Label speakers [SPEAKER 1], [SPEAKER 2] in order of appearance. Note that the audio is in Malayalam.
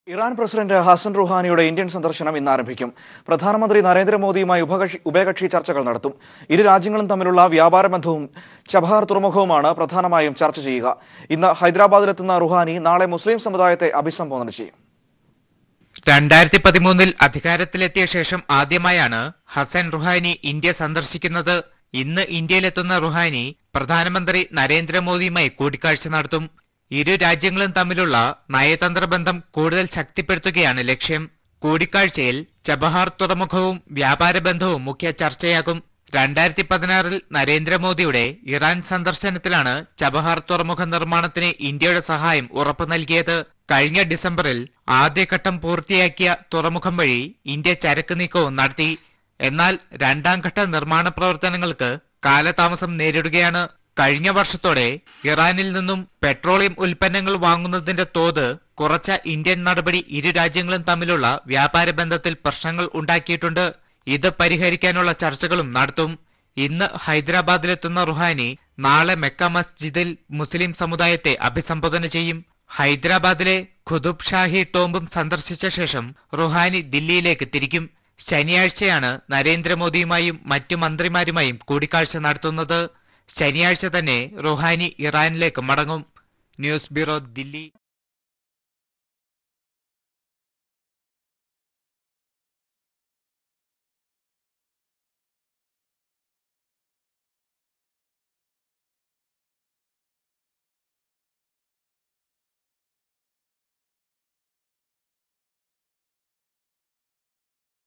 [SPEAKER 1] ഇറാൻ പ്രസിഡന്റ് ഹസൻ റുഹാനിയുടെ ഇന്ത്യൻ സന്ദർശനം ഇന്ന് ആരംഭിക്കും പ്രധാനമന്ത്രി നരേന്ദ്രമോദിയുമായി ഉഭകക്ഷി ഉഭയകക്ഷി ചർച്ചകൾ നടത്തും ഇരു രാജ്യങ്ങളും തമ്മിലുള്ള വ്യാപാര ബന്ധവും ചബഹാർ തുറമുഖവുമാണ് പ്രധാനമായും ചർച്ച ചെയ്യുക ഇന്ന് ഹൈദരാബാദിലെത്തുന്ന റുഹാനി നാളെ മുസ്ലിം സമുദായത്തെ അഭിസംബോധന ചെയ്യും
[SPEAKER 2] രണ്ടായിരത്തി പതിമൂന്നിൽ അധികാരത്തിലെത്തിയ ശേഷം ആദ്യമായാണ് ഹസൻ റുഹാനി ഇന്ത്യ സന്ദർശിക്കുന്നത് ഇന്ന് ഇന്ത്യയിലെത്തുന്ന റുഹാനി പ്രധാനമന്ത്രി നരേന്ദ്രമോദിയുമായി കൂടിക്കാഴ്ച നടത്തും ഇരു രാജ്യങ്ങളും തമ്മിലുള്ള നയതന്ത്ര ബന്ധം കൂടുതൽ ശക്തിപ്പെടുത്തുകയാണ് ലക്ഷ്യം കൂടിക്കാഴ്ചയിൽ ചബഹാർ തുറമുഖവും വ്യാപാര ബന്ധവും മുഖ്യ ചർച്ചയാകും രണ്ടായിരത്തി പതിനാറിൽ നരേന്ദ്രമോദിയുടെ ഇറാൻ സന്ദർശനത്തിലാണ് ചബഹാർ തുറമുഖ നിർമ്മാണത്തിന് ഇന്ത്യയുടെ സഹായം ഉറപ്പു നൽകിയത് കഴിഞ്ഞ ഡിസംബറിൽ ആദ്യഘട്ടം പൂർത്തിയാക്കിയ തുറമുഖം വഴി ഇന്ത്യ ചരക്ക് നീക്കവും നടത്തി എന്നാൽ രണ്ടാം ഘട്ട നിർമ്മാണ പ്രവർത്തനങ്ങൾക്ക് കാലതാമസം നേരിടുകയാണ് കഴിഞ്ഞ വർഷത്തോടെ ഇറാനിൽ നിന്നും പെട്രോളിയം ഉൽപ്പന്നങ്ങൾ വാങ്ങുന്നതിന്റെ തോത് കുറച്ച ഇന്ത്യൻ നടപടി ഇരു രാജ്യങ്ങളും തമ്മിലുള്ള വ്യാപാര ബന്ധത്തിൽ പ്രശ്നങ്ങൾ ഉണ്ടാക്കിയിട്ടുണ്ട് ഇത് പരിഹരിക്കാനുള്ള ചർച്ചകളും നടത്തും ഇന്ന് ഹൈദരാബാദിലെത്തുന്ന റുഹാനി നാളെ മെക്ക മസ്ജിദിൽ മുസ്ലിം സമുദായത്തെ അഭിസംബോധന ചെയ്യും ഹൈദരാബാദിലെ ഖുതുബ് ഷാഹി ടോംബും സന്ദർശിച്ച ശേഷം റുഹാനി ദില്ലിയിലേക്ക് തിരിക്കും ശനിയാഴ്ചയാണ് നരേന്ദ്രമോദിയുമായും മറ്റു മന്ത്രിമാരുമായും കൂടിക്കാഴ്ച നടത്തുന്നത് ശനിയാഴ്ച തന്നെ റുഹാനി ഇറാനിലേക്ക് മടങ്ങും ന്യൂസ് ബ്യൂറോ ദില്ലി